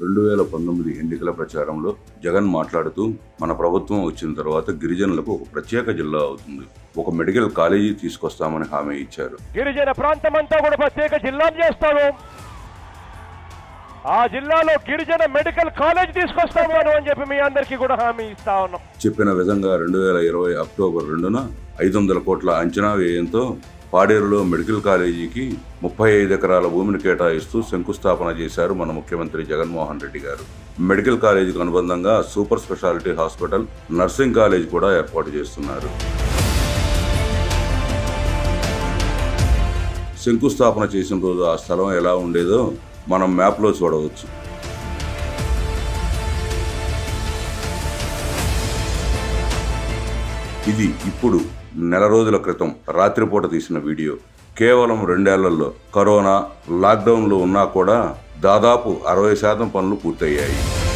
రెండు వేల పంతొమ్మిది ఎన్నికల ప్రచారంలో జగన్ మాట్లాడుతూ మన ప్రభుత్వం వచ్చిన తర్వాత గిరిజనులకు ఒక ప్రత్యేక జిల్లా అవుతుంది ఒక మెడికల్ కాలేజీ తీసుకొస్తామని హామీ ఇచ్చారు గిరిజన ప్రాంతం అంతా కూడా ప్రత్యేక జిల్లా చేస్తాము ఆ జిల్లాలో గిరిజన మెడికల్ కాలేజ్ తీసుకొస్తాము అని చెప్పి మీ అందరికీ కూడా హామీ ఇస్తా ఉన్నాం చెప్పిన విధంగా రెండు వేల ఇరవై అక్టోబర్ రెండున ఐదు వందల కోట్ల అంచనా వ్యయంతో పాడేరులో మెడికల్ కాలేజీకి ముప్పై ఐదు ఎకరాల భూమిని కేటాయిస్తూ శంకుస్థాపన చేశారు మన ముఖ్యమంత్రి జగన్మోహన్ రెడ్డి గారు మెడికల్ కాలేజీకి అనుబంధంగా super speciality hospital nursing college కూడా ఏర్పాటు చేస్తున్నారు శంకుస్థాపన చేసిన రోజు ఆ స్థలం ఎలా ఉండేదో మనం మ్యాప్లో చూడవచ్చు ఇది ఇప్పుడు నెల రోజుల క్రితం రాత్రిపూట తీసిన వీడియో కేవలం రెండేళ్లలో కరోనా లాక్డౌన్లో ఉన్నా కూడా దాదాపు అరవై శాతం పనులు పూర్తయ్యాయి